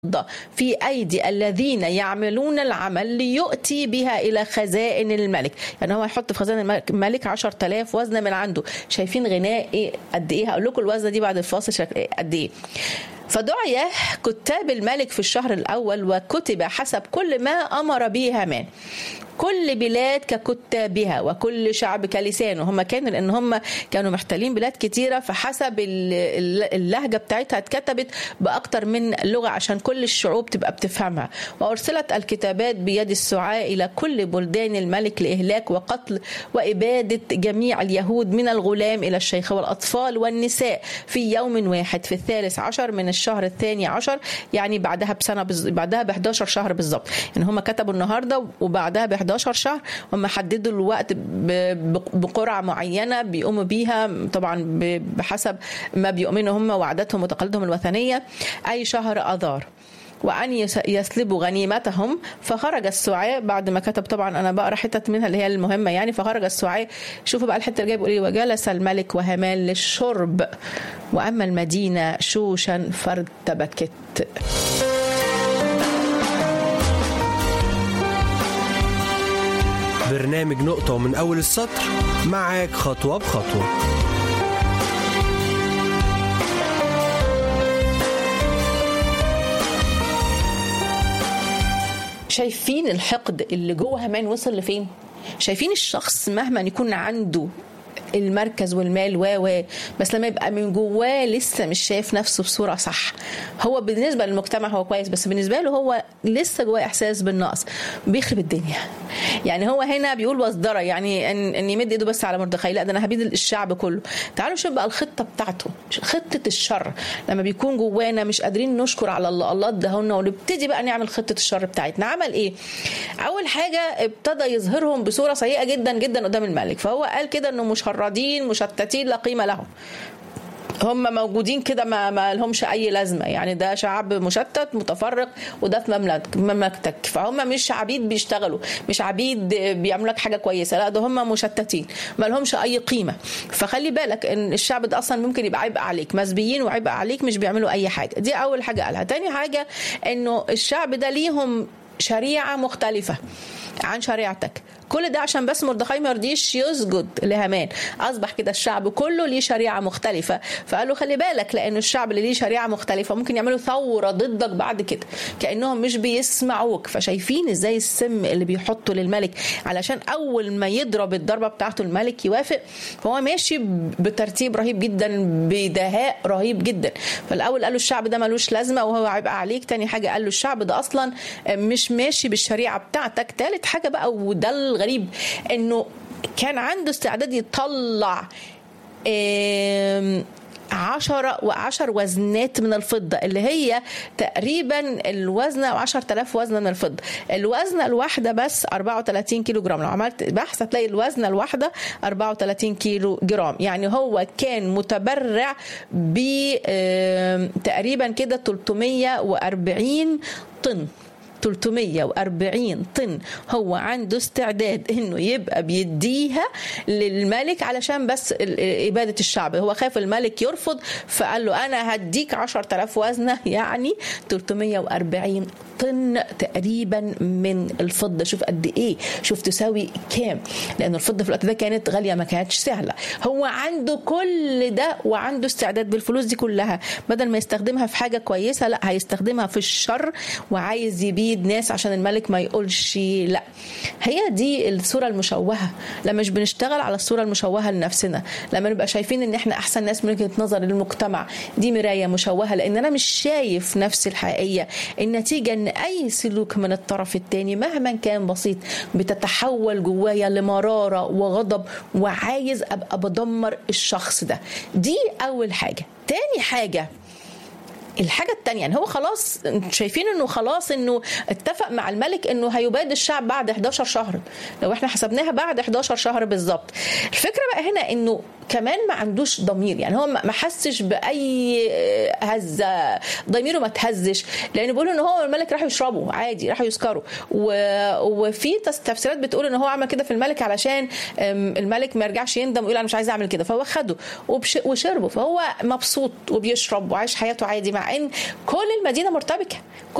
في أيدي الذين يعملون العمل ليؤتي بها إلى خزائن الملك يعني هو هيحط في خزائن الملك 10000 وزنة من عنده شايفين غناء إيه قد إيه هقول لكم الوزنة دي بعد الفاصل شك... إيه قد إيه فدعي كتاب الملك في الشهر الأول وكتب حسب كل ما أمر به هامان كل بلاد ككتابها وكل شعب كلسانه هم كانوا لان هم كانوا محتلين بلاد كتيره فحسب اللهجه بتاعتها اتكتبت باكتر من لغه عشان كل الشعوب تبقى بتفهمها وارسلت الكتابات بيد السعاء الى كل بلدان الملك لاهلاك وقتل واباده جميع اليهود من الغلام الى الشيخ والاطفال والنساء في يوم واحد في الثالث عشر من الشهر الثاني عشر يعني بعدها بسنه بز... بعدها ب 11 شهر بالظبط يعني هم كتبوا النهارده وبعدها ب 11 شهر هم حددوا الوقت بقرعه معينه بيقوموا بيها طبعا بحسب ما بيؤمنوا هم وعاداتهم وتقاليدهم الوثنيه اي شهر اذار وأن يسلبوا غنيمتهم فخرج السعاء بعد ما كتب طبعا أنا بقرا حتت منها اللي هي المهمة يعني فخرج السعاء شوفوا بقى الحتة اللي جايه بيقول وجلس الملك وهامان للشرب وأما المدينة شوشا فارتبكت برنامج نقطة من أول السطر معاك خطوة بخطوة شايفين الحقد اللي جوه همان وصل لفين؟ شايفين الشخص مهما يكون عنده المركز والمال و و بس لما يبقى من جواه لسه مش شايف نفسه بصوره صح هو بالنسبه للمجتمع هو كويس بس بالنسبه له هو لسه جواه احساس بالنقص بيخرب الدنيا يعني هو هنا بيقول وصدره يعني ان, إن يمد ايده بس على مردخاي لا ده انا هبيد الشعب كله تعالوا نشوف بقى الخطه بتاعته خطه الشر لما بيكون جوانا مش قادرين نشكر على الله الله اداهولنا ونبتدي بقى نعمل خطه الشر بتاعتنا عمل ايه اول حاجه ابتدى يظهرهم بصوره سيئه جدا جدا قدام الملك فهو قال كده انه مشردين مشتتين لا قيمه لهم هم موجودين كده ما, ما لهمش اي لازمه يعني ده شعب مشتت متفرق وده في مملك مملكتك فهم مش عبيد بيشتغلوا مش عبيد بيعملوا لك حاجه كويسه لا ده هم مشتتين ما لهمش اي قيمه فخلي بالك ان الشعب ده اصلا ممكن يبقى عبء عليك مسبيين وعبء عليك مش بيعملوا اي حاجه دي اول حاجه قالها تاني حاجه انه الشعب ده ليهم شريعه مختلفه عن شريعتك كل ده عشان بس مردخاي ما يرضيش يسجد لهامان اصبح كده الشعب كله ليه شريعه مختلفه فقال له خلي بالك لان الشعب اللي ليه شريعه مختلفه ممكن يعملوا ثوره ضدك بعد كده كانهم مش بيسمعوك فشايفين ازاي السم اللي بيحطه للملك علشان اول ما يضرب الضربه بتاعته الملك يوافق فهو ماشي بترتيب رهيب جدا بدهاء رهيب جدا فالاول قال له الشعب ده ملوش لازمه وهو هيبقى عليك تاني حاجه قال له الشعب ده اصلا مش ماشي بالشريعه بتاعتك تالت حاجه بقى وده الغريب انه كان عنده استعداد يطلع عشرة وعشر وزنات من الفضة اللي هي تقريبا الوزنة عشر تلاف وزنة من الفضة الوزنة الواحدة بس 34 كيلو جرام لو عملت بحث هتلاقي الوزنة الواحدة 34 كيلو جرام يعني هو كان متبرع ب تقريبا كده 340 طن 340 طن هو عنده استعداد انه يبقى بيديها للملك علشان بس اباده الشعب هو خاف الملك يرفض فقال له انا هديك 10000 وزنه يعني 340 طن تقريبا من الفضه شوف قد ايه شوف تساوي كام لان الفضه في الوقت ده كانت غاليه ما كانتش سهله هو عنده كل ده وعنده استعداد بالفلوس دي كلها بدل ما يستخدمها في حاجه كويسه لا هيستخدمها في الشر وعايز يبيد ناس عشان الملك ما يقولش لا هي دي الصوره المشوهه لما مش بنشتغل على الصوره المشوهه لنفسنا لما نبقى شايفين ان احنا احسن ناس من وجهه نظر للمجتمع دي مرايه مشوهه لان انا مش شايف نفسي الحقيقيه النتيجه ان اي سلوك من الطرف الثاني مهما كان بسيط بتتحول جوايا لمراره وغضب وعايز ابقى بدمر الشخص ده دي اول حاجه تاني حاجه الحاجة التانية يعني هو خلاص شايفين انه خلاص انه اتفق مع الملك انه هيباد الشعب بعد 11 شهر لو احنا حسبناها بعد 11 شهر بالظبط الفكرة بقى هنا انه كمان ما عندوش ضمير يعني هو ما حسش باي هزه ضميره ما تهزش لان بيقولوا ان هو الملك راحوا يشربوا عادي راحوا يسكروا و... وفي تفسيرات بتقول ان هو عمل كده في الملك علشان الملك ما يرجعش يندم ويقول انا مش عايز اعمل كده فهو خده وبش... وشربه فهو مبسوط وبيشرب وعايش حياته عادي مع ان كل المدينه مرتبكه